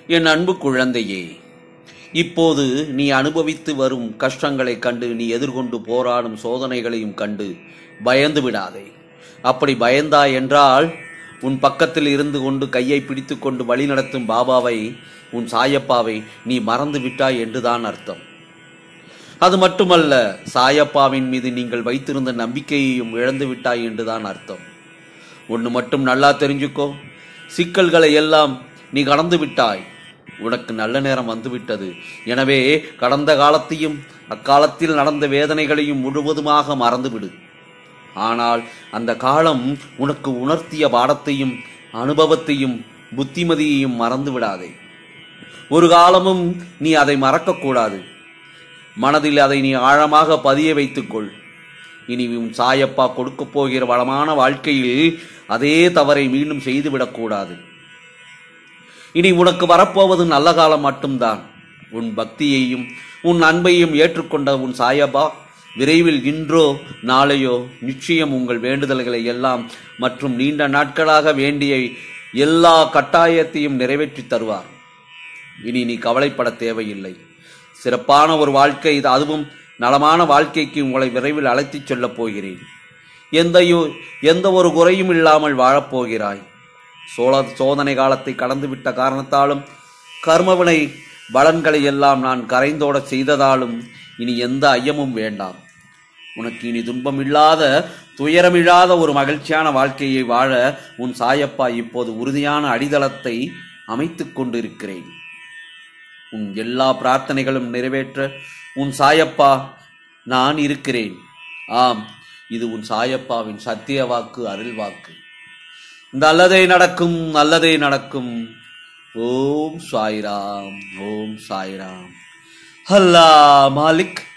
என் அன்பு குழந்தையே இப்போது நீ அனுபவித்து வரும் கஷ்டங்களைக் கண்டு நீ எதிர்கொண்டு போராடும் சோதனைகளையும் கண்டு பயந்து விடாதே அப்படி பயந்தாய் என்றால் உன் பக்கத்தில் இருந்து கொண்டு கையை பிடித்து கொண்டு வழிநடத்தும் பாபாவை உன் சாயப்பாவை நீ மறந்து விட்டாய் என்றுதான் அர்த்தம் அது மட்டுமல்ல சாயப்பாவின் மீது நீங்கள் வைத்திருந்த நம்பிக்கையையும் இழந்து விட்டாய் என்றுதான் அர்த்தம் ஒன்று மட்டும் நல்லா தெரிஞ்சுக்கோ சிக்கல்களை எல்லாம் நீ கடந்து விட்டாய் உனக்கு நல்ல நேரம் வந்துவிட்டது எனவே கடந்த காலத்தையும் அக்காலத்தில் நடந்த வேதனைகளையும் முழுவதுமாக மறந்துவிடு ஆனால் அந்த காலம் உனக்கு உணர்த்திய பாடத்தையும் அனுபவத்தையும் புத்திமதியையும் மறந்து விடாதே ஒரு காலமும் நீ அதை மறக்கக்கூடாது மனதில் அதை நீ ஆழமாக பதிய வைத்துக்கொள் இனி உன் சாயப்பா கொடுக்கப் போகிற வளமான வாழ்க்கையில் அதே தவறை மீண்டும் செய்துவிடக்கூடாது இனி உனக்கு வரப்போவது நல்ல காலம் மட்டும்தான் உன் பக்தியையும் உன் அன்பையும் ஏற்றுக்கொண்ட உன் சாயப்பா விரைவில் இன்றோ நாளையோ நிச்சயம் உங்கள் வேண்டுதல்களை எல்லாம் மற்றும் நீண்ட நாட்களாக வேண்டிய எல்லா கட்டாயத்தையும் நிறைவேற்றித் தருவார் இனி நீ கவலைப்பட தேவையில்லை சிறப்பான ஒரு வாழ்க்கை இது அதுவும் நலமான வாழ்க்கைக்கு உங்களை விரைவில் அழைத்துச் செல்லப் போகிறேன் எந்த யோ- எந்த ஒரு குறையும் இல்லாமல் வாழப்போகிறாய் சோழ சோதனை காலத்தை கடந்துவிட்ட காரணத்தாலும் கர்மவினை பலன்களை எல்லாம் நான் கரைந்தோட செய்ததாலும் இனி எந்த ஐயமும் வேண்டாம் உனக்கு இனி துன்பமில்லாத துயரமில்லாத ஒரு மகிழ்ச்சியான வாழ்க்கையை வாழ உன் சாயப்பா இப்போது உறுதியான அடித்தளத்தை அமைத்துக் கொண்டிருக்கிறேன் உன் எல்லா பிரார்த்தனைகளும் நிறைவேற்ற உன் சாயப்பா நான் இருக்கிறேன் ஆம் இது உன் சாயப்பாவின் சத்திய வாக்கு அருள் வாக்கு நல்லதே நடக்கும் நல்லதே நடக்கும் ஓம் சாய்ராம் ஓம் சாய்ராம் அல்லா மாலிக்